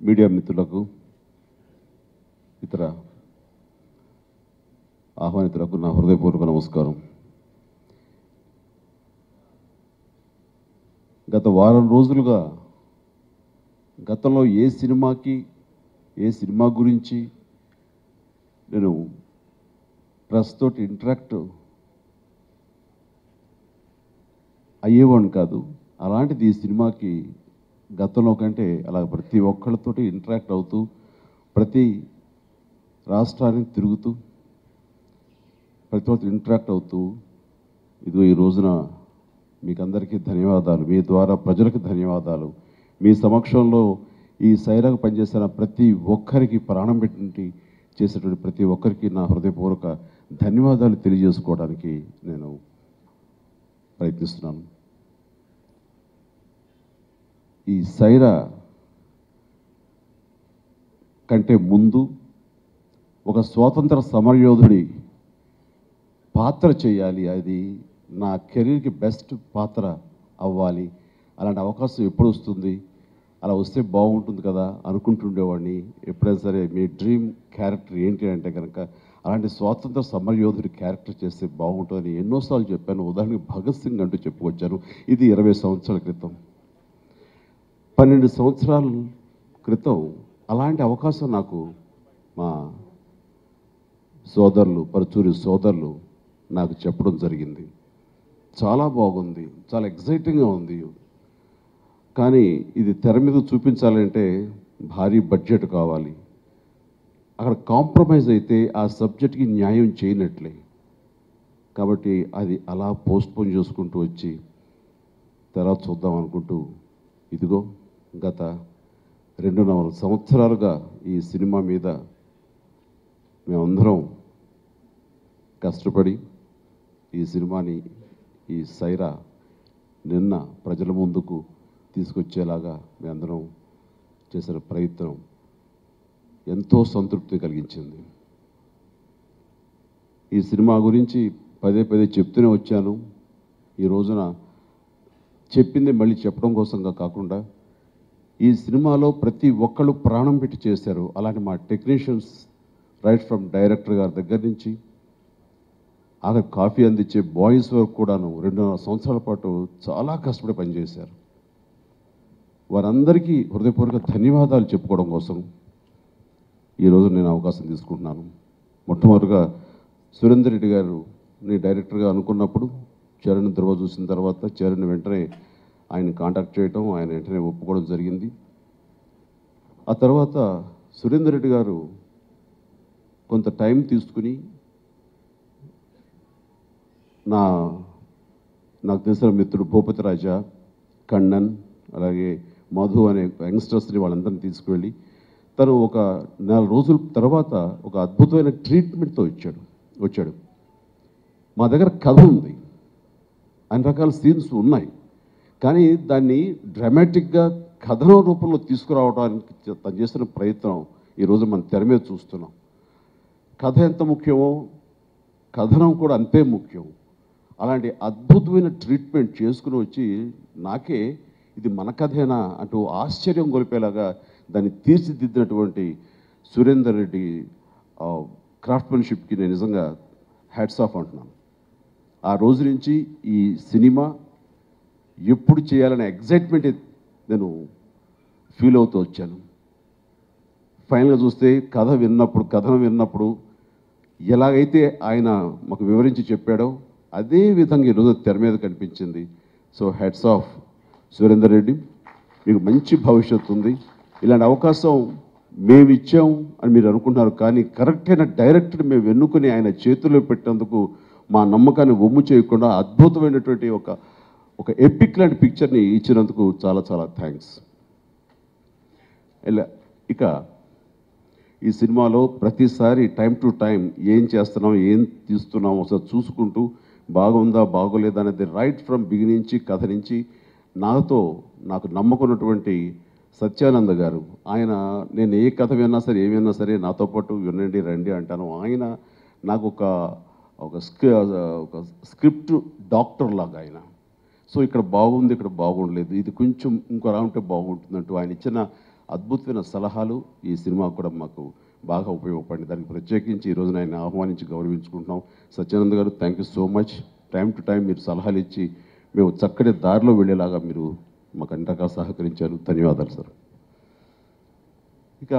Media మిత్రులకు ఇతర ఆహ్వానితులకు నా హృదయపూర్వక నమస్కారం గత వారం రోజులుగా గతంలో ఏ సినిమాకి ఏ సినిమా గురించి నేను ప్రెస్ తోటి ఇంటరాక్ట్ అయ్యేవాడిని కాదు అలాంటిది ఈ సినిమాకి గతంలో కంటే అలా ప్రతి ఒక్కళ్ళతోటి ఇంటరాక్ట్ అవుతూ ప్రతి రాష్ట్రానికి తిరుగుతూ ప్రతి ఒక్కరితో ఇంటరాక్ట్ అవుతూ ఇదిగో ఈ రోజున మీకు అందరికీ ధన్యవాదాలు మీ ద్వారా ప్రజలకు ధన్యవాదాలు మీ సమక్షంలో ఈ సైరాకు పనిచేసిన ప్రతి ఒక్కరికి ప్రాణం పెట్టి చేసేటువంటి ప్రతి ఒక్కరికి నా హృదయపూర్వక ధన్యవాదాలు తెలియజేసుకోవడానికి నేను ప్రయత్నిస్తున్నాను ఈ సైరా కంటే ముందు ఒక స్వాతంత్ర సమరయోధుడి పాత్ర చేయాలి అది నా కెరీర్కి బెస్ట్ పాత్ర అవ్వాలి అలాంటి అవకాశం ఎప్పుడు వస్తుంది అలా వస్తే బాగుంటుంది కదా అనుకుంటుండేవాడిని ఎప్పుడైనా సరే మీ డ్రీమ్ క్యారెక్టర్ ఏంటి అంటే కనుక అలాంటి స్వాతంత్ర సమరయోధుడి క్యారెక్టర్ చేస్తే బాగుంటుందని ఎన్నోసార్లు చెప్పాను ఉదాహరణకి భగత్ సింగ్ అంటూ చెప్పుకొచ్చాను ఇది ఇరవై సంవత్సరాల క్రితం పన్నెండు సంవత్సరాల క్రితం అలాంటి అవకాశం నాకు మా సోదరులు పరచూరి సోదరులు నాకు చెప్పడం జరిగింది చాలా బాగుంది చాలా ఎగ్జైటింగ్గా ఉంది కానీ ఇది తెర మీద చూపించాలంటే భారీ బడ్జెట్ కావాలి అక్కడ కాంప్రమైజ్ అయితే ఆ సబ్జెక్ట్కి న్యాయం చేయనట్లే కాబట్టి అది అలా పోస్ట్పోన్ చేసుకుంటూ వచ్చి తర్వాత చూద్దాం అనుకుంటూ ఇదిగో గత రెండున్నర సంవత్సరాలుగా ఈ సినిమా మీద మేమందరం కష్టపడి ఈ సినిమాని ఈ సైరా నిన్న ప్రజల ముందుకు తీసుకొచ్చేలాగా మేమందరం చేసిన ప్రయత్నం ఎంతో సంతృప్తి కలిగించింది ఈ సినిమా గురించి పదే పదే చెప్తూనే వచ్చాను ఈ రోజున చెప్పింది మళ్ళీ చెప్పడం కోసంగా కాకుండా ఈ సినిమాలో ప్రతి ఒక్కళ్ళు ప్రాణం పెట్టి చేశారు అలాంటి మా టెక్నీషియన్స్ రైట్ ఫ్రమ్ డైరెక్టర్ గారి దగ్గర నుంచి ఆఖరి కాఫీ అందించే బాయ్స్ వరకు కూడాను రెండున్నర సంవత్సరాల పాటు చాలా కష్టపడి పనిచేశారు వారందరికీ హృదయపూర్వక ధన్యవాదాలు చెప్పుకోవడం కోసం ఈరోజు నేను అవకాశం తీసుకుంటున్నాను మొట్టమొదటిగా సురేందర్ రెడ్డి గారు నీ డైరెక్టర్గా అనుకున్నప్పుడు చరణ్ ధృవ చూసిన తర్వాత చరణ్ వెంటనే ఆయన కాంటాక్ట్ చేయటం ఆయన వెంటనే ఒప్పుకోవడం జరిగింది ఆ తర్వాత సురేందర్ రెడ్డి గారు కొంత టైం తీసుకుని నా నాకు తెలిసిన మిత్రుడు భూపతి రాజా కണ്ണన్ అలాగే మధు అనే యంగ్స్టర్స్ని వాళ్ళందరినీ తీసుకువెళ్ళి తను ఒక నెల రోజుల తర్వాత ఒక అద్భుతమైన ట్రీట్మెంట్తో వచ్చాడు వచ్చాడు మా దగ్గర కథ ఉంది అన్ని రకాల సీన్స్ ఉన్నాయి కానీ దాన్ని డ్రామాటిక్గా కథనం రూపంలో తీసుకురావడానికి తను చేస్తున్న ప్రయత్నం ఈరోజు మనం తెర మీద చూస్తున్నాం కథ ఎంత ముఖ్యమో కథనం కూడా అంతే ముఖ్యం అలాంటి అద్భుతమైన ట్రీట్మెంట్ చేసుకుని వచ్చి నాకే ఇది మన కథేనా అంటూ ఆశ్చర్యం గొలిపేలాగా దాన్ని తీర్చిదిద్దినటువంటి సురేందర్ రెడ్డి క్రాఫ్ట్మెన్షిప్కి నేను నిజంగా హ్యాట్స్ ఆఫ్ అంటున్నాను ఆ రోజు నుంచి ఈ సినిమా ఎప్పుడు చేయాలనే ఎగ్జైట్మెంట్ నేను ఫీల్ అవుతూ వచ్చాను ఫైనల్గా చూస్తే కథ విన్నప్పుడు కథనం విన్నప్పుడు ఎలాగైతే ఆయన మాకు వివరించి చెప్పాడో అదే విధంగా ఈరోజు తెర మీద కనిపించింది so hats off Surender Reddy మీకు మంచి భవిష్యత్తు ఉంది ఇలాంటి అవకాశం మేము ఇచ్చాం అని మీరు అనుకుంటున్నారు కానీ కరెక్ట్ అయిన డైరెక్టర్ మేము ఎన్నుకుని ఆయన చేతుల్లో పెట్టేందుకు మా నమ్మకాన్ని ఒమ్ము చేయకుండా అద్భుతమైనటువంటి ఒక ఒక ఎపిక్ లాంటి పిక్చర్ని ఇచ్చినందుకు చాలా చాలా థ్యాంక్స్ ఇలా ఇక ఈ సినిమాలో ప్రతిసారి టైం టు టైం ఏం చేస్తున్నాం ఏం తీస్తున్నాం ఒకసారి చూసుకుంటూ బాగుందా బాగోలేదా అనేది రైట్ ఫ్రమ్ బిగినింగ్ నుంచి కథ నుంచి నాతో నాకు నమ్మకున్నటువంటి సత్యానంద గారు ఆయన నేను ఏ కథ విన్నా సరే ఏమి విన్నా సరే నాతో పాటు వినండి రండి అంటాను ఆయన నాకు ఒక ఒక స్క్రి ఒక స్క్రిప్ట్ డాక్టర్ లాగా ఆయన సో ఇక్కడ బాగుంది ఇక్కడ బాగుండలేదు ఇది కొంచెం ఇంకోలా ఉంటే బాగుంటుందంటూ ఆయన ఇచ్చిన అద్భుతమైన సలహాలు ఈ సినిమా కూడా మాకు బాగా ఉపయోగపడింది దానికి ప్రత్యేకించి ఈ రోజున ఆయన ఆహ్వానించి గౌరవించుకుంటున్నాం సత్యానంద్ గారు thank you so much time to time మీరు సలహాలు ఇచ్చి మేము చక్కటి దారిలో వెళ్ళేలాగా మీరు మాకు అన్ని రకాల సహకరించారు ధన్యవాదాలు సార్ ఇక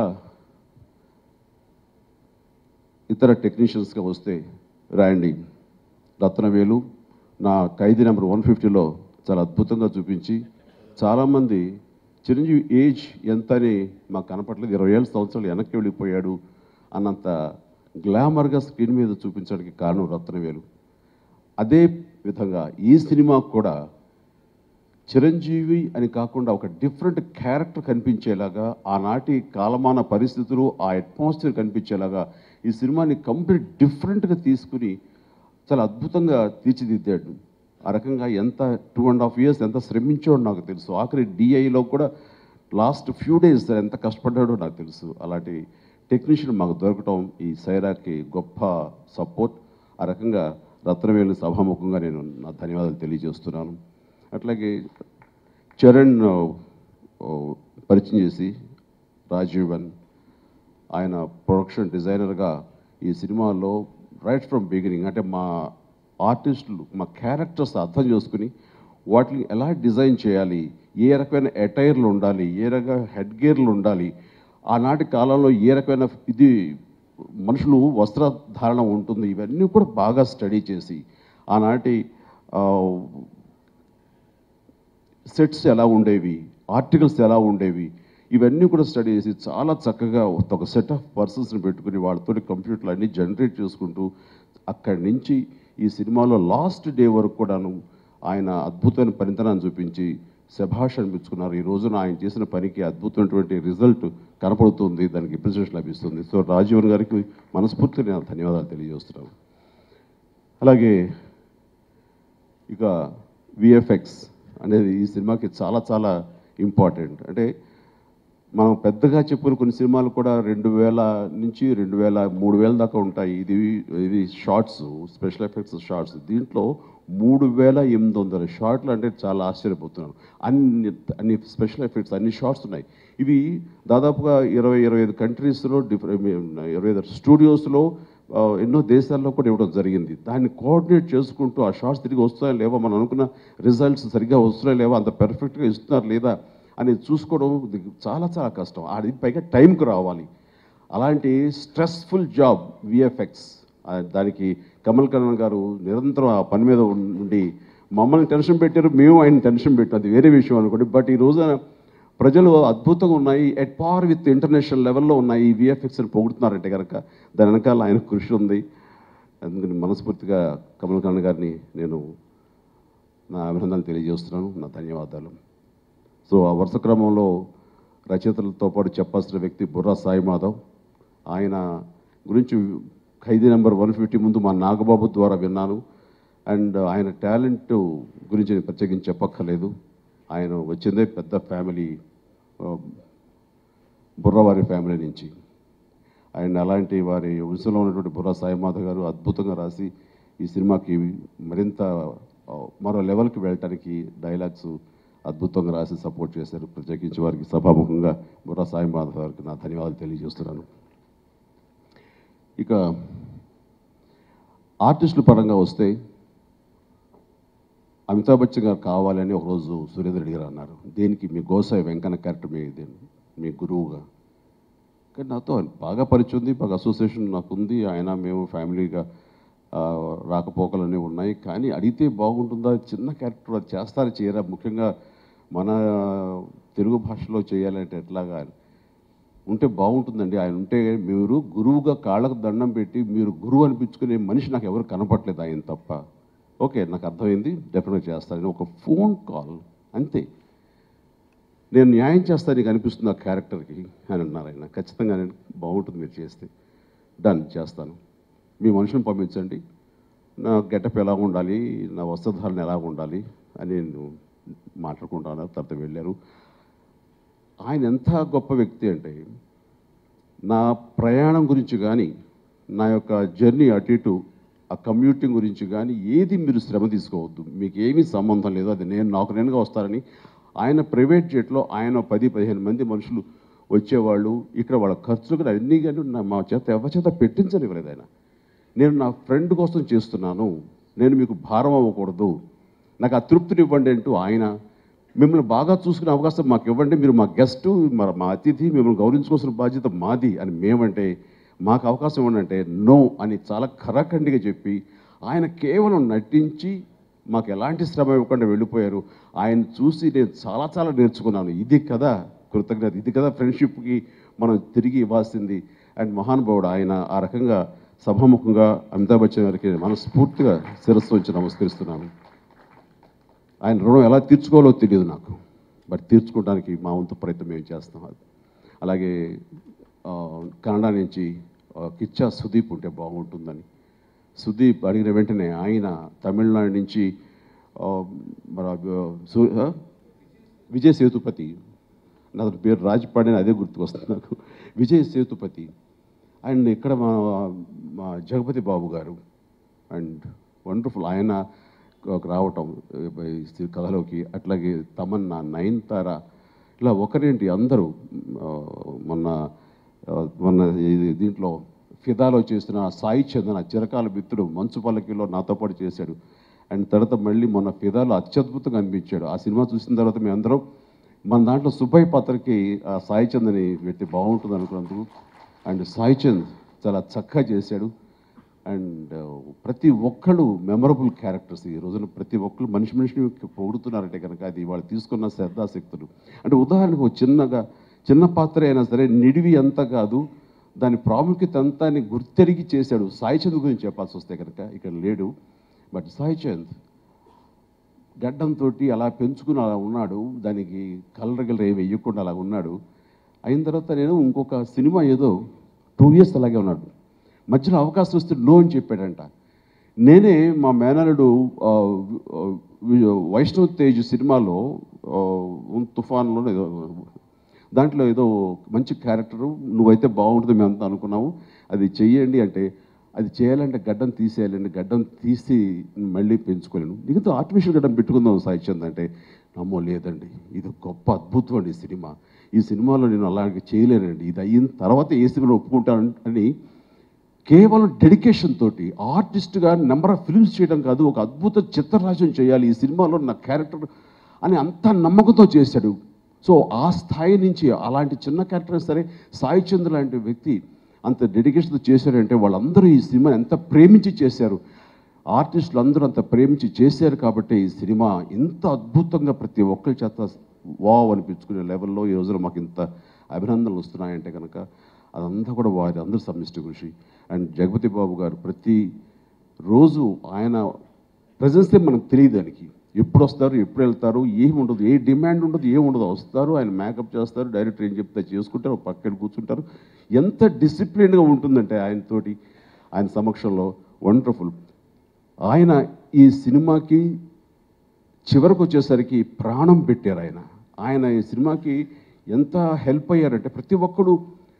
ఇతర టెక్నీషియన్స్గా వస్తే రాయండి రత్నవేలు నా ఖైదీ నెంబర్ వన్ ఫిఫ్టీలో చాలా అద్భుతంగా చూపించి చాలామంది చిరంజీవి ఏజ్ ఎంత అని మాకు కనపట్లేదు ఇరవై ఏళ్ళ సంవత్సరాలు వెనక్కి వెళ్ళిపోయాడు అన్నంత గ్లామర్గా స్క్రీన్ మీద చూపించడానికి కారణం రత్నవేలు అదే విధంగా ఈ సినిమాకు కూడా చిరంజీవి అని కాకుండా ఒక డిఫరెంట్ క్యారెక్టర్ కనిపించేలాగా ఆనాటి కాలమాన పరిస్థితులు ఆ అట్మాస్ఫియర్ కనిపించేలాగా ఈ సినిమాని కంప్లీట్ డిఫరెంట్గా తీసుకుని చాలా అద్భుతంగా తీర్చిదిద్దాడు ఆ రకంగా ఎంత టూ అండ్ హాఫ్ ఇయర్స్ ఎంత శ్రమించాడో నాకు తెలుసు ఆఖరి డిఐలో కూడా లాస్ట్ ఫ్యూ డేస్ ఎంత కష్టపడ్డాడో నాకు తెలుసు అలాంటి టెక్నీషియన్ మాకు దొరకటం ఈ సైరాకి గొప్ప సపోర్ట్ ఆ రకంగా రత్నవేలు సభాముఖంగా నేను నా ధన్యవాదాలు తెలియజేస్తున్నాను అట్లాగే చరణ్ ఆ, ఆ, పరిచయం చేసి రాజీవన్ ఆయన ప్రొడక్షన్ డిజైనర్గా ఈ సినిమాలో రైట్ ఫ్రమ్ బిగినింగ్ అంటే మా ఆర్టిస్టులు మా క్యారెక్టర్స్ అర్థం చేసుకుని వాటిని ఎలా డిజైన్ చేయాలి ఏ రకమైన అటైర్లు ఉండాలి ఏ రకమైన హెడ్ గేర్లు ఉండాలి ఆనాటి కాలంలో ఏ రకమైన ఇది మనుషులు వస్త్రధారణ ఉంటుంది ఇవన్నీ కూడా బాగా స్టడీ చేసి ఆనాటి ఆ, సెట్స్ ఎలా ఉండేవి ఆర్టికల్స్ ఎలా ఉండేవి ఇవన్నీ కూడా స్టడీ చేసి చాలా చక్కగా ఒక సెట్ ఆఫ్ పర్సన్స్ని పెట్టుకుని వాళ్ళతో కంప్యూటర్లు అన్నీ జనరేట్ చేసుకుంటూ అక్కడి నుంచి ఈ సినిమాలో లాస్ట్ డే వరకు కూడాను ఆయన అద్భుతమైన పనితనాన్ని చూపించి శభాష్ అనిపించుకున్నారు ఈ రోజున ఆయన చేసిన పనికి అద్భుతమైనటువంటి రిజల్ట్ కనపడుతుంది దానికి అప్రిసియేషన్ లభిస్తుంది సో రాజీవన్ గారికి మనస్ఫూర్తిగా నేను ధన్యవాదాలు తెలియజేస్తున్నాను అలాగే ఇక విఎఫ్ఎక్స్ అనేది ఈ సినిమాకి చాలా చాలా ఇంపార్టెంట్ అంటే మనం పెద్దగా చెప్పుకునే కొన్ని సినిమాలు కూడా రెండు వేల నుంచి రెండు వేల మూడు వేల దాకా ఉంటాయి ఇది ఇది షార్ట్స్ స్పెషల్ ఎఫెక్ట్స్ షార్ట్స్ దీంట్లో మూడు వేల ఎనిమిది వందల షార్ట్లు అంటే చాలా ఆశ్చర్యపోతున్నాను అన్ని అన్ని స్పెషల్ ఎఫెక్ట్స్ అన్ని షార్ట్స్ ఉన్నాయి ఇవి దాదాపుగా ఇరవై ఇరవై ఐదు కంట్రీస్లో డిఫరెంట్ ఇరవై ఐదు స్టూడియోస్లో ఆ, ఎన్నో దేశాల్లో కూడా ఇవ్వడం జరిగింది దాన్ని కోఆర్డినేట్ చేసుకుంటూ ఆ షార్ట్స్ తిరిగి వస్తున్నాయా లేవా మనం అనుకున్న రిజల్ట్స్ సరిగ్గా వస్తున్నాయా లేవా అంత పెర్ఫెక్ట్గా ఇస్తున్నారు లేదా అనేది చూసుకోవడం ఇది చాలా చాలా కష్టం అది పైగా టైంకి రావాలి అలాంటి స్ట్రెస్ఫుల్ జాబ్ విఎఫ్ఎక్స్ దానికి కమల్ కరణ్ గారు నిరంతరం ఆ పని మీద ఉండి మమ్మల్ని టెన్షన్ పెట్టారు మేము ఆయన టెన్షన్ పెట్టాం అది వేరే విషయం అనుకోండి బట్ ఈ రోజున ప్రజలు అద్భుతంగా ఉన్నాయి ఎట్ పార్ విత్ ఇంటర్నేషనల్ లెవెల్లో ఉన్నాయి ఈ విఎఫ్ఎక్స్ని పొగుడుతున్నారంటే కనుక దాని వెనకాల ఆయన కృషి ఉంది అందుకని మనస్ఫూర్తిగా కమల్ కరణ్ గారిని నేను నా అభినందనలు తెలియజేస్తున్నాను నా ధన్యవాదాలు సో ఆ వరుస క్రమంలో రచయితలతో పాటు చెప్పాల్సిన వ్యక్తి బుర్రా సాయి మాధవ్ ఆయన గురించి ఖైదీ నెంబర్ వన్ ఫిఫ్టీ ముందు మా నాగబాబు ద్వారా విన్నాను అండ్ ఆయన టాలెంట్ గురించి నేను ప్రత్యేకించి చెప్పక్కర్లేదు ఆయన వచ్చిందే పెద్ద ఫ్యామిలీ ఆ, బుర్రవారి ఫ్యామిలీ నుంచి అండ్ అలాంటి వారి వంశంలో ఉన్నటువంటి బుర్రా సాయి మాధవ్ గారు అద్భుతంగా రాసి ఈ సినిమాకి మరింత ఆ, మరో లెవెల్కి వెళ్ళటానికి డైలాగ్స్ అద్భుతంగా రాసి సపోర్ట్ చేశారు ప్రత్యేకించి వారికి సభాముఖంగా బుర్రా సాయి మాధవ్ గారికి నా ధన్యవాదాలు తెలియజేస్తున్నాను ఇక ఆర్టిస్టుల పరంగా వస్తే అమితాబ్ బచ్చన్ గారు కావాలని ఒకరోజు సురేంద్ర రెడ్డి గారు అన్నారు దేనికి మీ గోసాయి వెంకన్న క్యారెక్టర్ మీ మీ గురువుగా కానీ నాతో ఆయన బాగా పరిచయం ఉంది బాగా అసోసియేషన్ నాకు ఉంది ఆయన మేము ఫ్యామిలీగా ఆ, రాకపోకలన్నీ ఉన్నాయి కానీ అడిగితే బాగుంటుందా చిన్న క్యారెక్టర్ అది చేస్తారు చేయరా ముఖ్యంగా మన తెలుగు భాషలో చేయాలంటే ఎట్లాగా ఉంటే బాగుంటుందండి ఆయన ఉంటే మీరు గురువుగా కాళ్ళకు దండం పెట్టి మీరు గురువు అనిపించుకునే మనిషి నాకు ఎవరు కనపట్లేదు ఆయన తప్ప ఓకే నాకు అర్థమైంది డెఫినెట్గా చేస్తానని ఒక ఫోన్ కాల్ అంతే నేను న్యాయం చేస్తాను నీకు అనిపిస్తుంది ఆ క్యారెక్టర్కి అని అన్నారు ఆయన ఖచ్చితంగా నేను బాగుంటుంది మీరు చేస్తే డన్ చేస్తాను మీ మనుషులను పంపించండి నా గెటప్ ఎలా ఉండాలి నా వస్త్రధారణ ఎలా ఉండాలి అని నేను మాట్లాడుకుంటాను తర్వాత వెళ్ళారు ఆయన ఎంత గొప్ప వ్యక్తి అంటే నా ప్రయాణం గురించి కానీ నా యొక్క జర్నీ అటు ఇటు ఆ కమ్యూటింగ్ గురించి కానీ ఏది మీరు శ్రమ తీసుకోవద్దు మీకు ఏమీ సంబంధం లేదు అది నేను నాకు నేనుగా వస్తారని ఆయన ప్రైవేట్ జెట్లో ఆయన పది పదిహేను మంది మనుషులు వచ్చేవాళ్ళు ఇక్కడ వాళ్ళ ఖర్చులు కూడా అన్నీ కానీ నా- మా చేత ఎవరి చేత పెట్టించనివ్వలేదు ఆయన నేను నా ఫ్రెండ్ కోసం చేస్తున్నాను నేను మీకు భారం అవ్వకూడదు నాకు ఆ తృప్తిని ఇవ్వండి అంటూ ఆయన మిమ్మల్ని బాగా చూసుకునే అవకాశం మాకు ఇవ్వండి మీరు మా గెస్ట్ మరి మా అతిథి మిమ్మల్ని గౌరవించుకోవాల్సిన బాధ్యత మాది అని మేమంటే మాకు అవకాశం ఇవ్వండి అంటే నో అని చాలా ఖరాఖండిగా చెప్పి ఆయన కేవలం నటించి మాకు ఎలాంటి శ్రమ ఇవ్వకుండా వెళ్ళిపోయారు ఆయన చూసి నేను చాలా చాలా నేర్చుకున్నాను ఇది కదా కృతజ్ఞత ఇది కదా ఫ్రెండ్షిప్కి మనం తిరిగి ఇవ్వాల్సింది అండ్ మహానుభావుడు ఆయన ఆ రకంగా సభాముఖంగా అమితాబ్ బచ్చన్ గారికి మనస్ఫూర్తిగా శిరస్సు వచ్చి నమస్కరిస్తున్నాను ఆయన రుణం ఎలా తీర్చుకోవాలో తెలియదు నాకు బట్ తీర్చుకోవడానికి మా వంతు ప్రయత్నం మేము చేస్తాం అది అలాగే ఆ, కన్నడ నుంచి ఆ, కిచ్చా సుదీప్ ఉంటే బాగుంటుందని సుదీప్ అడిగిన వెంటనే ఆయన తమిళనాడు నుంచి ఆ, మరి ఆ, సు- ఆ? విజయ్ సేతుపతి నా పేరు రాజపాడి అని అదే గుర్తుకొస్తుంది నాకు విజయ్ సేతుపతి అండ్ ఇక్కడ మా మా జగపతి బాబు గారు అండ్ వండర్ఫుల్ ఆయన ఒక రావటం ఈ కథలోకి అట్లాగే తమన్నా నయనతార ఇలా ఒకరేంటి అందరూ ఆ, మొన్న ఆ, మొన్న ఇది దీంట్లో ఫిదాలో చేసిన సాయి చందన చిరకాల మిత్రుడు మంచు పల్లకిలో నాతో పాటు చేశాడు అండ్ తర్వాత మళ్ళీ మొన్న ఫిదాలో అత్యద్భుతంగా అనిపించాడు ఆ సినిమా చూసిన తర్వాత మేమందరం మన దాంట్లో సుబ్బయ్య పాత్రకి ఆ సాయి చందని వ్యక్తి బాగుంటుంది అనుకున్నందుకు అండ్ సాయి చంద్ చాలా చక్కగా చేశాడు అండ్ ప్రతి ఒక్కళ్ళు మెమరబుల్ క్యారెక్టర్స్ ఈ రోజున ప్రతి ఒక్కళ్ళు మనిషి మనిషిని పొగుడుతున్నారంటే కనుక అది వాళ్ళు తీసుకున్న శ్రద్ధాశక్తులు అంటే ఉదాహరణకు ఒక చిన్నగా చిన్న పాత్ర అయినా సరే నిడివి అంత కాదు దాని ప్రాముఖ్యత అంతా అని గుర్తెరిగి చేశాడు సాయి చంద్ గురించి చెప్పాల్సి వస్తే కనుక ఇక్కడ లేడు బట్ సాయి చంద్ గడ్డంతో అలా పెంచుకుని అలా ఉన్నాడు దానికి కలర్ గిల్లర్ ఏమి వేయకుండా అలా ఉన్నాడు అయిన తర్వాత నేను ఇంకొక సినిమా ఏదో టూ ఇయర్స్ అలాగే ఉన్నాడు మధ్యలో అవకాశం వస్తే నో అని చెప్పాడంట నేనే మా మేనలుడు ఆ, వి- వైష్ణవ్ తేజ్ సినిమాలో ఆ, ఉన్ తుఫాన్లో ఏదో దాంట్లో ఏదో మంచి క్యారెక్టరు నువ్వైతే బాగుంటుంది మేము అంతా అనుకున్నాము అది చెయ్యండి అంటే అది చేయాలంటే గడ్డం తీసేయాలండి గడ్డం తీసి మళ్ళీ పెంచుకోలేను మిగతా ఆర్టిఫిషియల్ గడ్డం పెట్టుకుందాం సాహిత్యం అంటే నమ్మో లేదండి ఇది గొప్ప అద్భుతం అండి ఈ సినిమా ఈ సినిమాలో నేను అలాగే చేయలేనండి ఇది అయిన తర్వాత ఏ సినిమాలో ఒప్పుకుంటాను అని కేవలం డెడికేషన్ తోటి ఆర్టిస్ట్గా నెంబర్ ఆఫ్ ఫిల్మ్స్ చేయడం కాదు ఒక అద్భుత చిత్రరాజ్యం చేయాలి ఈ సినిమాలో నా క్యారెక్టర్ అని అంత నమ్మకంతో చేశాడు సో ఆ స్థాయి నుంచి అలాంటి చిన్న క్యారెక్టర్ అయినా సరే సాయి చంద్ర లాంటి వ్యక్తి అంత డెడికేషన్తో చేశారంటే వాళ్ళందరూ ఈ సినిమా ఎంత ప్రేమించి చేశారు ఆర్టిస్టులు అందరూ అంత ప్రేమించి చేశారు కాబట్టి ఈ సినిమా ఇంత అద్భుతంగా ప్రతి ఒక్కరి చేత వావ్ అనిపించుకునే లెవెల్లో ఈ రోజున మాకు ఇంత అభినందనలు వస్తున్నాయంటే కనుక అదంతా కూడా వారి అందరి సమిష్టి కృషి అండ్ జగపతి బాబు గారు ప్రతి రోజు ఆయన ప్రజెన్సే మనకు తెలియదు దానికి ఎప్పుడు వస్తారు ఎప్పుడు వెళ్తారు ఏమి ఉండదు ఏ డిమాండ్ ఉండదు ఏమి ఉండదు వస్తారు ఆయన మేకప్ చేస్తారు డైరెక్టర్ ఏం చెప్తే చేసుకుంటారు పక్కన కూర్చుంటారు ఎంత డిసిప్లిన్గా ఉంటుందంటే ఆయనతోటి ఆయన సమక్షంలో వండర్ఫుల్ ఆయన ఈ సినిమాకి చివరకు వచ్చేసరికి ప్రాణం పెట్టారు ఆయన ఆయన ఈ సినిమాకి ఎంత హెల్ప్ అయ్యారంటే ప్రతి ఒక్కడు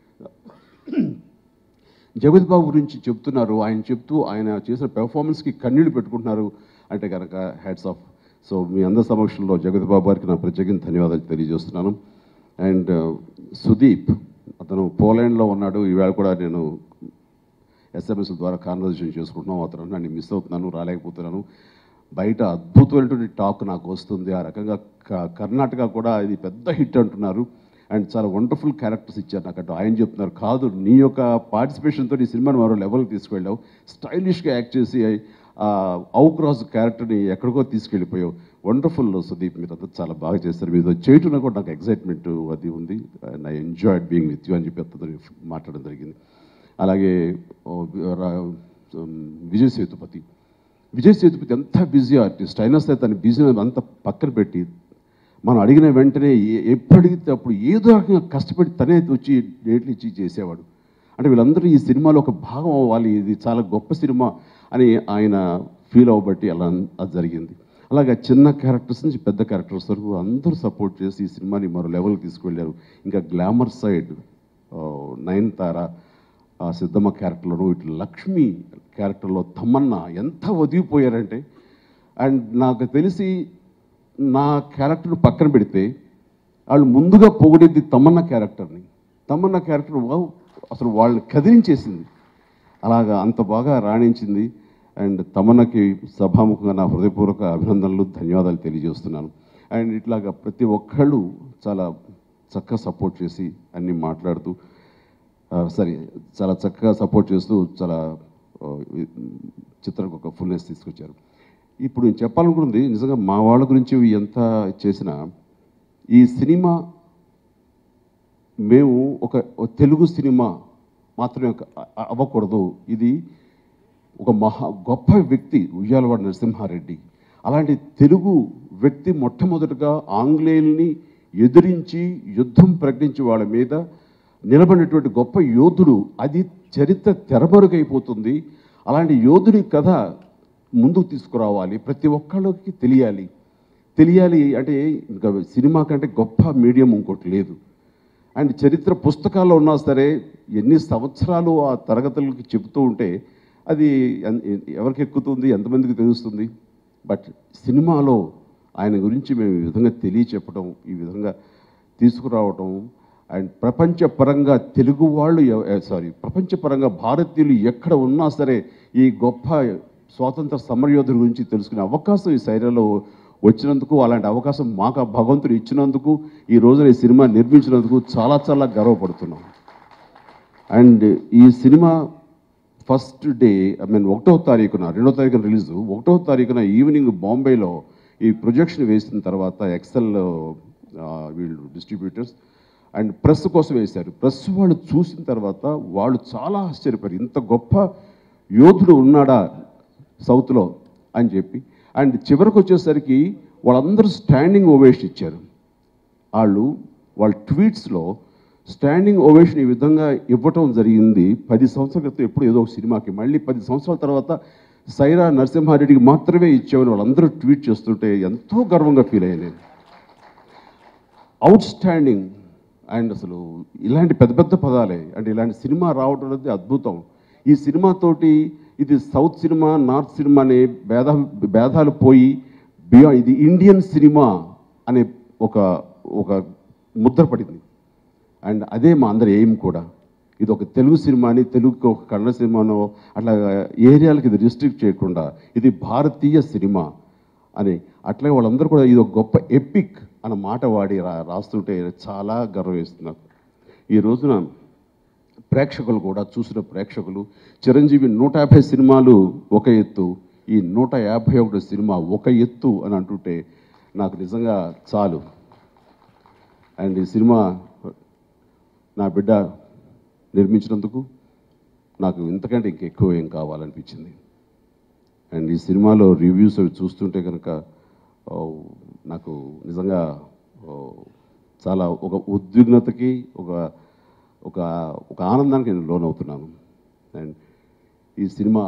జగత్ బాబు గురించి చెప్తున్నారు ఆయన చెప్తూ ఆయన చేసిన పెర్ఫార్మెన్స్కి కన్నీళ్లు పెట్టుకుంటున్నారు అంటే కనుక హ్యాట్స్ ఆఫ్ సో మీ అందరి సమక్షంలో జగత్ బాబు గారికి నా ప్రత్యేకంగా ధన్యవాదాలు తెలియజేస్తున్నాను అండ్ సుదీప్ అతను పోలాండ్లో ఉన్నాడు ఈవేళ కూడా నేను ఎస్ఎంఎస్ ద్వారా కాన్వర్జేషన్ చేసుకుంటున్నాం అతను నన్ను మిస్ అవుతున్నాను రాలేకపోతున్నాను బయట అద్భుతమైనటువంటి టాక్ నాకు వస్తుంది ఆ రకంగా క- కర్ణాటక కూడా ఇది పెద్ద హిట్ అంటున్నారు అండ్ చాలా వండర్ఫుల్ క్యారెక్టర్స్ ఇచ్చారు నాకు అటు ఆయన చెప్తున్నారు కాదు నీ యొక్క పార్టిసిపేషన్తో ఈ సినిమాని మరో లెవెల్కి తీసుకెళ్ళావు స్టైలిష్గా యాక్ట్ చేసి అవుక్రాస్ క్యారెక్టర్ని ఎక్కడికో తీసుకెళ్ళిపోయావు వండర్ఫుల్ సుదీప్ మీరు అంతా చాలా బాగా చేస్తారు మీతో చేయటంలో కూడా నాకు ఎగ్జైట్మెంట్ అది ఉంది and I enjoyed being with you అని చెప్పి అతను మాట్లాడడం జరిగింది అలాగే ఓ, రా- విజయ్ సేతుపతి విజయ్ సేతుపతి ఎంత బిజీ ఆర్టిస్ట్ అయినా సరే తన బిజీ అంతా పక్కన పెట్టి మనం అడిగిన వెంటనే ఏ- ఎప్పుడు అడిగితే అప్పుడు ఏదో రకంగా కష్టపడి తనే వచ్చి డేట్లు ఇచ్చి చేసేవాడు అంటే వీళ్ళందరూ ఈ సినిమాలో ఒక భాగం అవ్వాలి ఇది చాలా గొప్ప సినిమా అని ఆయన ఫీల్ అవ్వబట్టి అలా అది జరిగింది అలాగే చిన్న క్యారెక్టర్స్ నుంచి పెద్ద క్యారెక్టర్స్ వరకు అందరూ సపోర్ట్ చేసి ఈ సినిమాని మరో లెవెల్కి తీసుకువెళ్ళారు ఇంకా గ్లామర్ సైడ్ నయన్ తార ఆ సిద్ధమ్మ క్యారెక్టర్లోను ఇటు లక్ష్మి క్యారెక్టర్లో తమన్నా ఎంత ఒదిగిపోయారంటే అండ్ నాకు తెలిసి నా క్యారెక్టర్ పక్కన పెడితే వాళ్ళు ముందుగా పొగిడేది తమన్నా క్యారెక్టర్ని తమన్నా క్యారెక్టర్ వావ్ అసలు వాళ్ళని కదిలించేసింది అలాగా అంత బాగా రాణించింది అండ్ తమన్నకి సభాముఖంగా నా హృదయపూర్వక అభినందనలు ధన్యవాదాలు తెలియజేస్తున్నాను అండ్ ఇట్లాగా ప్రతి ఒక్కళ్ళు చాలా చక్కగా సపోర్ట్ చేసి అన్నీ మాట్లాడుతూ సరే చాలా చక్కగా సపోర్ట్ చేస్తూ చాలా ఆ, ఈ- చిత్రానికి ఒక ఫుల్నెస్ తీసుకొచ్చారు ఇప్పుడు నేను చెప్పాలనుకుంది నిజంగా మా వాళ్ళ గురించి ఎంత చేసినా ఈ సినిమా మేము ఒక ఒక తెలుగు సినిమా మాత్రమే ఒక- అ- అవ్వకూడదు ఇది ఒక మహా గొప్ప వ్యక్తి ఉయ్యాలవాడ నరసింహారెడ్డి అలాంటి తెలుగు వ్యక్తి మొట్టమొదటిగా ఆంగ్లేయుల్ని ఎదిరించి యుద్ధం ప్రకటించి వాళ్ళ మీద నిలబడినటువంటి గొప్ప యోధుడు అది చరిత్ర తెరమరుగైపోతుంది అలాంటి యోధుడి కథ ముందుకు తీసుకురావాలి ప్రతి ఒక్కళ్ళకి తెలియాలి తెలియాలి అంటే ఇంకా సినిమా కంటే గొప్ప మీడియం ఇంకోటి లేదు అండ్ చరిత్ర పుస్తకాల్లో ఉన్నా సరే ఎన్ని సంవత్సరాలు ఆ తరగతులకి చెబుతూ ఉంటే అది ఎన్- ఎవరికి ఎక్కుతుంది ఎంతమందికి తెలుస్తుంది బట్ సినిమాలో ఆయన గురించి మేము ఈ విధంగా తెలియచెప్పడం ఈ విధంగా తీసుకురావటం అండ్ ప్రపంచపరంగా తెలుగు వాళ్ళు సారీ ప్రపంచపరంగా భారతీయులు ఎక్కడ ఉన్నా సరే ఈ గొప్ప స్వాతంత్ర సమరయోధుల గురించి తెలుసుకునే అవకాశం ఈ శైలిలో వచ్చినందుకు అలాంటి అవకాశం మాకు ఆ భగవంతుడు ఇచ్చినందుకు ఈ రోజున ఈ సినిమా నిర్మించినందుకు చాలా చాలా గర్వపడుతున్నాం అండ్ ఈ cinema first day I mean ఒకటో తారీఖున రెండో తారీఖున రిలీజ్ ఒకటో తారీఖున ఈవినింగ్ బాంబేలో ఈ ప్రొజెక్షన్ వేసిన తర్వాత ఎక్సెల్ వీళ్ళు డిస్ట్రిబ్యూటర్స్ అండ్ ప్రెస్ కోసం వేశారు ప్రెస్ వాళ్ళు చూసిన తర్వాత వాళ్ళు చాలా ఆశ్చర్యపోయారు ఇంత గొప్ప యోధుడు ఉన్నాడా సౌత్లో అని చెప్పి అండ్ చివరికి వచ్చేసరికి వాళ్ళందరూ స్టాండింగ్ ఓవేషన్ ఇచ్చారు వాళ్ళు వాళ్ళ ట్వీట్స్లో స్టాండింగ్ ఓవేషన్ ఈ విధంగా ఇవ్వటం జరిగింది పది సంవత్సరాల క్రితం ఎప్పుడు ఏదో ఒక సినిమాకి మళ్ళీ పది సంవత్సరాల తర్వాత సైరా నరసింహారెడ్డికి మాత్రమే ఇచ్చామని వాళ్ళందరూ ట్వీట్ చేస్తుంటే ఎంతో గర్వంగా ఫీల్ అయ్యాను నేను అవుట్ స్టాండింగ్ అండ్ అసలు ఇలాంటి పెద్ద పెద్ద పదాలే అంటే ఇలాంటి సినిమా రావడం అనేది అద్భుతం ఈ సినిమాతోటి ఇది సౌత్ సినిమా నార్త్ సినిమా అనే భేద భేదాలు పోయి బియా ఇది ఇండియన్ సినిమా అనే ఒక ఒక ముద్ర పడింది అండ్ అదే మా అందరి ఎయిమ్ కూడా ఇది ఒక తెలుగు సినిమాని తెలుగుకి ఒక కన్నడ సినిమానో అట్లా ఏరియాలకి ఇది రిస్ట్రిక్ట్ చేయకుండా ఇది భారతీయ సినిమా అని అట్లే వాళ్ళందరూ కూడా ఇది ఒక గొప్ప ఎపిక్ అన్న మాట వాడి రా రాస్తుంటే చాలా గర్వం వేస్తుంది నాకు ఈ రోజున ప్రేక్షకులు కూడా చూసిన ప్రేక్షకులు చిరంజీవి నూట యాభై సినిమాలు ఒక ఎత్తు ఈ నూట యాభై ఒకటి సినిమా ఒక ఎత్తు అని అంటుంటే నాకు నిజంగా చాలు అండ్ ఈ సినిమా నా బిడ్డ నిర్మించినందుకు నాకు ఇంతకంటే ఇంకెక్కువ ఏం కావాలనిపించింది అండ్ ఈ సినిమాలో రివ్యూస్ అవి చూస్తుంటే కనుక ఓ, నాకు నిజంగా ఓ, చాలా ఒక ఉద్విగ్నతకి ఒక ఒక ఒక ఆనందానికి నేను లోనవుతున్నాను అండ్ ఈ సినిమా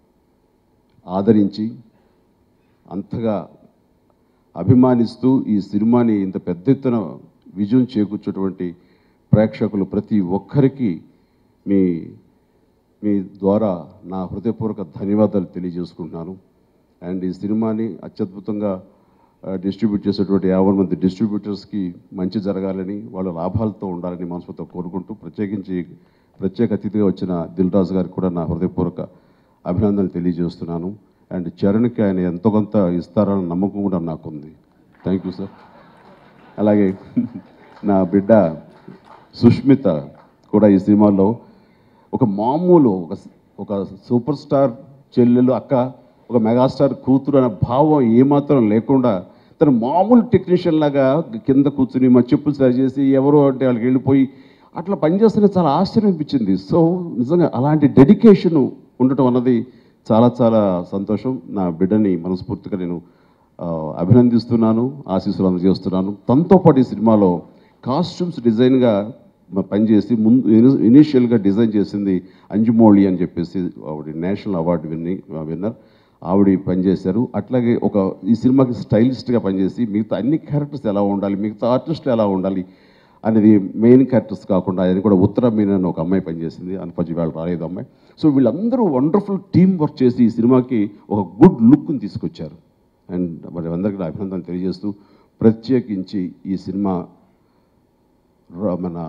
ఆదరించి అంతగా అభిమానిస్తూ ఈ సినిమాని ఇంత పెద్ద ఎత్తున విజయం చేకూర్చేటువంటి ప్రేక్షకులు ప్రతి ఒక్కరికి మీ మీ ద్వారా నా హృదయపూర్వక ధన్యవాదాలు తెలియజేసుకుంటున్నాను అండ్ ఈ సినిమాని అత్యద్భుతంగా డిస్ట్రిబ్యూట్ చేసేటువంటి యాభై మంది డిస్ట్రిబ్యూటర్స్కి మంచి జరగాలని వాళ్ళ లాభాలతో ఉండాలని మనస్ఫూర్తిగా కోరుకుంటూ ప్రత్యేకించి ప్రత్యేక అతిథిగా వచ్చిన దిల్ రాజు గారికి కూడా నా హృదయపూర్వక అభినందనలు తెలియజేస్తున్నాను అండ్ చరణ్కి ఆయన ఎంతో కొంత ఇస్తారన్న నమ్మకం కూడా నాకుంది థ్యాంక్ యూ సార్ అలాగే నా బిడ్డ సుష్మిత కూడా ఈ సినిమాలో ఒక మామూలు ఒక ఒక సూపర్ స్టార్ చెల్లెలు అక్క ఒక మెగాస్టార్ కూతురు అనే భావం ఏమాత్రం లేకుండా తను మామూలు టెక్నీషియన్ లాగా కింద కూర్చుని మా చెప్పులు సరి చేసి ఎవరో అంటే వాళ్ళకి వెళ్ళిపోయి అట్లా పనిచేస్తేనే చాలా ఆశ్చర్యం అనిపించింది సో నిజంగా అలాంటి డెడికేషన్ ఉండటం అన్నది చాలా చాలా సంతోషం నా బిడ్డని మనస్ఫూర్తిగా నేను ఆ, అభినందిస్తున్నాను ఆశీస్సులు అందజేస్తున్నాను తనతో పాటు ఈ సినిమాలో కాస్ట్యూమ్స్ డిజైన్గా మ- పనిచేసి ముందు ఇని- ఇనీషియల్గా డిజైన్ చేసింది అంజుమోళి అని చెప్పేసి ఆవిడ నేషనల్ అవార్డు విన్ని విన్నర్ ఆవిడ పనిచేశారు అట్లాగే ఒక ఈ సినిమాకి స్టైలిస్ట్గా పనిచేసి మిగతా అన్ని క్యారెక్టర్స్ ఎలా ఉండాలి మిగతా ఆర్టిస్టులు ఎలా ఉండాలి అనేది మెయిన్ క్యారెక్టర్స్ కాకుండా అది కూడా ఉత్తర మీన అని ఒక అమ్మాయి పనిచేసింది అనుపంచి వాళ్ళు రాలేదు అమ్మాయి సో వీళ్ళందరూ వండర్ఫుల్ టీమ్ వర్క్ చేసి ఈ సినిమాకి ఒక గుడ్ లుక్ని తీసుకొచ్చారు అండ్ మరి అందరికీ నా అభినందనలు తెలియజేస్తూ ప్రత్యేకించి ఈ సినిమా ర- మన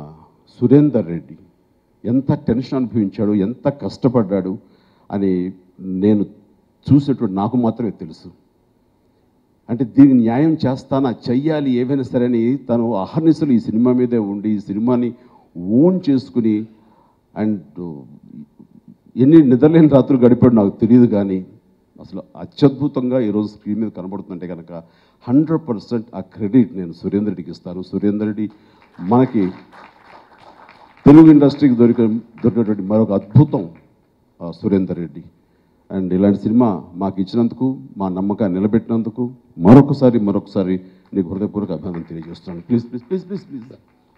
సురేందర్ రెడ్డి ఎంత టెన్షన్ అనుభవించాడు ఎంత కష్టపడ్డాడు అని నేను చూసేటువంటి నాకు మాత్రమే తెలుసు అంటే దీనికి న్యాయం చేస్తానా చెయ్యాలి ఏవైనా సరే అని తను అహర్నిశలు ఈ సినిమా మీదే ఉండి ఈ సినిమాని ఓన్ చేసుకుని అండ్ ఎన్ని నిద్రలేని రాత్రులు గడిపాడు నాకు తెలియదు కానీ అసలు అత్యద్భుతంగా ఈరోజు స్క్రీన్ మీద కనబడుతుందంటే కనుక హండ్రెడ్ పర్సెంట్ ఆ క్రెడిట్ నేను సురేందర్ రెడ్డికి ఇస్తాను సురేందర్ రెడ్డి మనకి తెలుగు ఇండస్ట్రీకి దొరిక దొరికినటువంటి మరొక అద్భుతం ఆ, సురేందర్ రెడ్డి అండ్ ఇలాంటి సినిమా మాకు ఇచ్చినందుకు మా నమ్మకాన్ని నిలబెట్టినందుకు మరొకసారి మరొకసారి నీకు హృదయపూర్వక అభినందన తెలియజేస్తున్నాను please please please please please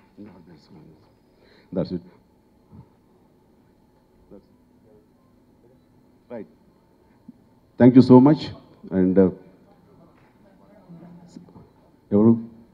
that's it right thank you so much and ఎవరు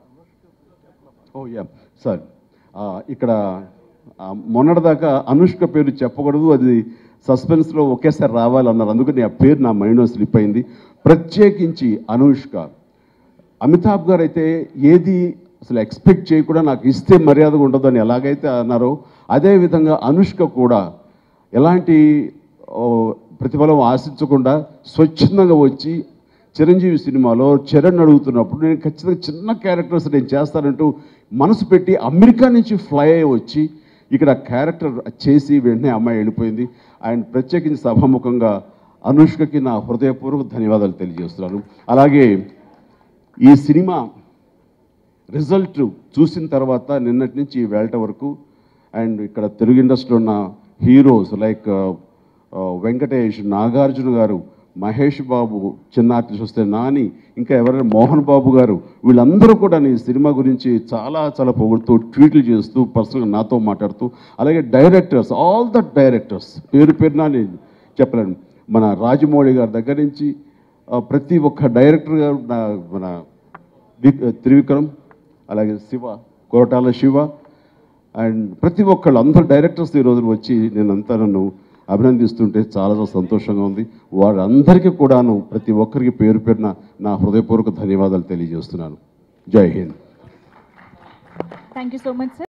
ఓ యా సార్ ఇక్కడ ఆ, మొన్నటిదాకా అనుష్క పేరు చెప్పకూడదు అది సస్పెన్స్లో ఒకేసారి రావాలన్నారు అందుకని ఆ పేరు నా మైండ్లో స్లిప్ అయింది ప్రత్యేకించి అనుష్క అమితాబ్ గారు అయితే ఏది అసలు ఎక్స్పెక్ట్ చేయకుండా నాకు ఇస్తే మర్యాద ఉండదు అని ఎలాగైతే అన్నారో అదేవిధంగా అనుష్క కూడా ఎలాంటి ఓ, ప్రతిఫలం ఆశించకుండా స్వచ్ఛందంగా వచ్చి చిరంజీవి సినిమాలో చరణ్ అడుగుతున్నప్పుడు నేను ఖచ్చితంగా చిన్న క్యారెక్టర్స్ నేను చేస్తానంటూ మనసు పెట్టి అమెరికా నుంచి ఫ్లై అయ్యి వచ్చి ఇక్కడ క్యారెక్టర్ చేసి వెంటనే అమ్మాయి వెళ్ళిపోయింది అండ్ ప్రత్యేకించి సభాముఖంగా అనుష్కకి నా హృదయపూర్వక ధన్యవాదాలు తెలియజేస్తున్నాను అలాగే ఈ సినిమా రిజల్ట్ చూసిన తర్వాత నిన్నటి నుంచి ఈ వేళట వరకు అండ్ ఇక్కడ తెలుగు ఇండస్ట్రీలో ఉన్న హీరోస్ లైక్ వెంకటేష్ నాగార్జున గారు మహేష్ బాబు చిన్న ఆర్టిస్ట్ వస్తే నాని ఇంకా ఎవరైనా మోహన్ బాబు గారు వీళ్ళందరూ కూడా ఈ సినిమా గురించి చాలా చాలా పొగుడుతూ ట్వీట్లు చేస్తూ పర్సనల్గా నాతో మాట్లాడుతూ అలాగే డైరెక్టర్స్ ఆల్ ద డైరెక్టర్స్ పేరు పేరున నేను చెప్పలేను మన రాజమౌళి గారి దగ్గర నుంచి ఆ, ప్రతి ఒక్క డైరెక్టర్ గారు నా- మన వి- త్రివిక్రమ్ అలాగే శివ కొరటాల శివ అండ్ ప్రతి ఒక్కళ్ళు అందరు డైరెక్టర్స్ ఈ రోజున వచ్చి నేనంతా నన్ను అభినందిస్తుంటే చాలా చాలా సంతోషంగా ఉంది వారందరికీ కూడాను ప్రతి ఒక్కరికి పేరు పేరున నా హృదయపూర్వక ధన్యవాదాలు తెలియజేస్తున్నాను Jai Hind thank you so much sir